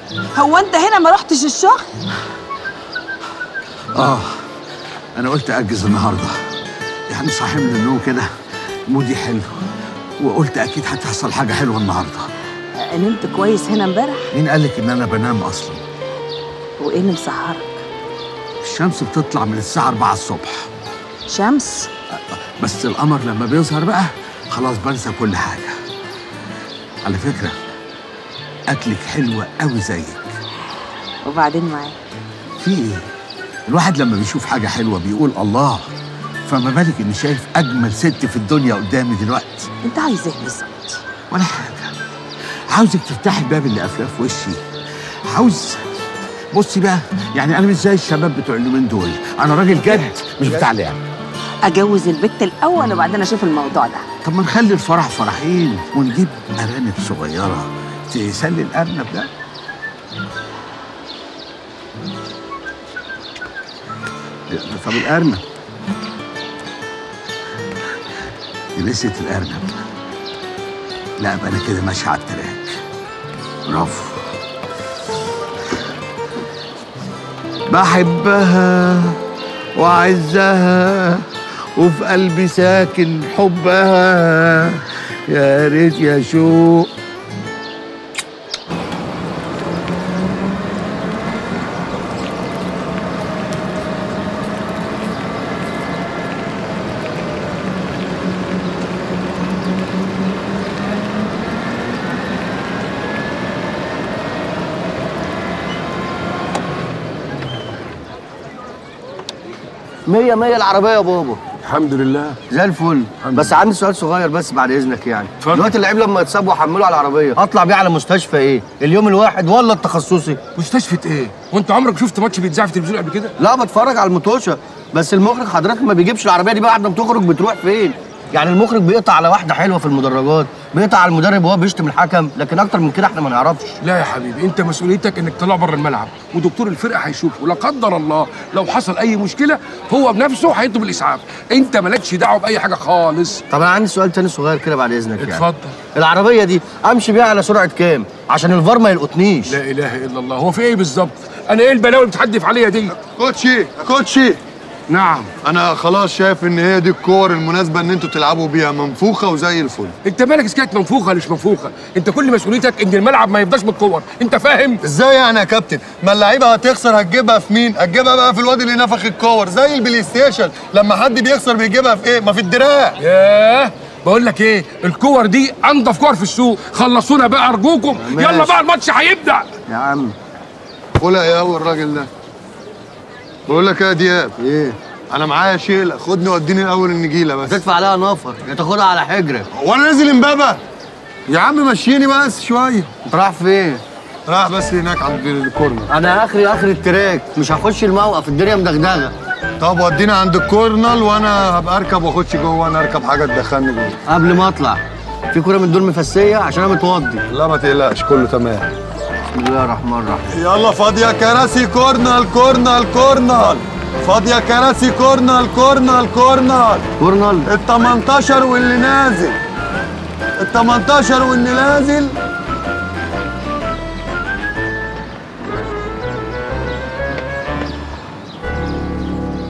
هو انت هنا ما رحتش الشغل اه انا قلت اجز النهارده يعني صاحي من النوم كده مودي حلو وقلت اكيد هتحصل حاجه حلوه النهارده نمت كويس هنا امبارح مين قالك ان انا بنام اصلا وايه اللي مسهرك الشمس بتطلع من الساعه 4 الصبح شمس بس القمر لما بيظهر بقى خلاص بنسى كل حاجه على فكره اكلك حلوه قوي زيك وبعدين معاك في ايه الواحد لما بيشوف حاجه حلوه بيقول الله فما بالك اني شايف اجمل ست في الدنيا قدامي دلوقتي انت عايز ايه بالظبط ولا حاجه عاوزك تفتحي الباب اللي قافلاه في وشي عاوز بصي بقى يعني انا مش زي الشباب بتوع اليومين دول انا راجل جد مش بتاع لعب اجوز البت الاول وبعدين اشوف الموضوع ده طب ما نخلي الفرح فرحين ونجيب ارانب صغيره تسلي الارنب ده طب الارنب لسه الارنب لا بقى انا كده ماشي على التراك برافو بحبها وعزها وفي قلبي ساكن حبها يا ريت يا شوق مية مية العربية يا بابا الحمد لله زي الفل بس عندي سؤال صغير بس بعد اذنك يعني اتفضل. دلوقتي اللعيب لما يتصاب وحمله على العربيه اطلع بيه على مستشفى ايه اليوم الواحد ولا التخصصي مستشفى ايه وانت عمرك شفت ماتش بيتذاع في التلفزيون قبل كده لا بتفرج على المطوشه بس المخرج حضرتك ما بيجيبش العربيه دي بعد ما بتخرج بتروح فين يعني المخرج بيقطع على واحده حلوه في المدرجات بيقطع على المدرب وهو بيشتم الحكم لكن اكتر من كده احنا ما نعرفش لا يا حبيبي انت مسؤوليتك انك تطلع بره الملعب ودكتور الفرقه هيشوفه ولا قدر الله لو حصل اي مشكله هو بنفسه هيطلب الاسعاف انت مالكش دعوه باي حاجه خالص طب انا عندي سؤال تاني صغير كده بعد اذنك يعني اتفضل العربيه دي امشي بيها على سرعه كام عشان الفار ما يلقطنيش لا اله الا الله هو في ايه بالظبط انا ايه البلاوي اللي بتحدف عليا دي كوتشي كوتشي نعم انا خلاص شايف ان هي دي الكور المناسبه ان انتوا تلعبوا بيها منفوخه وزي الفل انت مالك سكات منفوخه مش منفوخه انت كل مسؤوليتك ان الملعب ما يفضاش بالكور انت فاهم ازاي يعني يا كابتن ما اللعيبه هتخسر هتجيبها في مين هتجيبها بقى في الواد اللي نفخ الكور زي البلاي ستيشن لما حد بيخسر بيجيبها في ايه ما في الدراع ياه بقول لك ايه الكور دي انضف كور في السوق خلصونا بقى ارجوكم ماشي. يلا بقى الماتش هيبدا يا عم قولها ايه قوي الراجل ده بقول لك ايه يا دياب ايه انا معايا شيله خدني وديني الاول النجيله بس تدفع عليها نفر يا تاخدها على حجرك وانا نازل امبابه يا عم مشيني بس شويه انت رايح فين راح بس هناك عند الكورنر انا اخري اخر التراك مش هخش الموقف الدنيا مدغدغه طب ودينا عند الكورنر وانا هبقى اركب واخش جوه انا اركب حاجه تدخلني جوه قبل ما اطلع في كوره من دول مفسيه عشان انا متوضي لا ما تقلقش كله تمام بسم الله الرحمن الرحيم يلا فاضية كراسي كورنر كورنر كورنر فاضية كراسي كورنر كورنر كورنر كورنال ال 18 واللي نازل ال 18 واللي نازل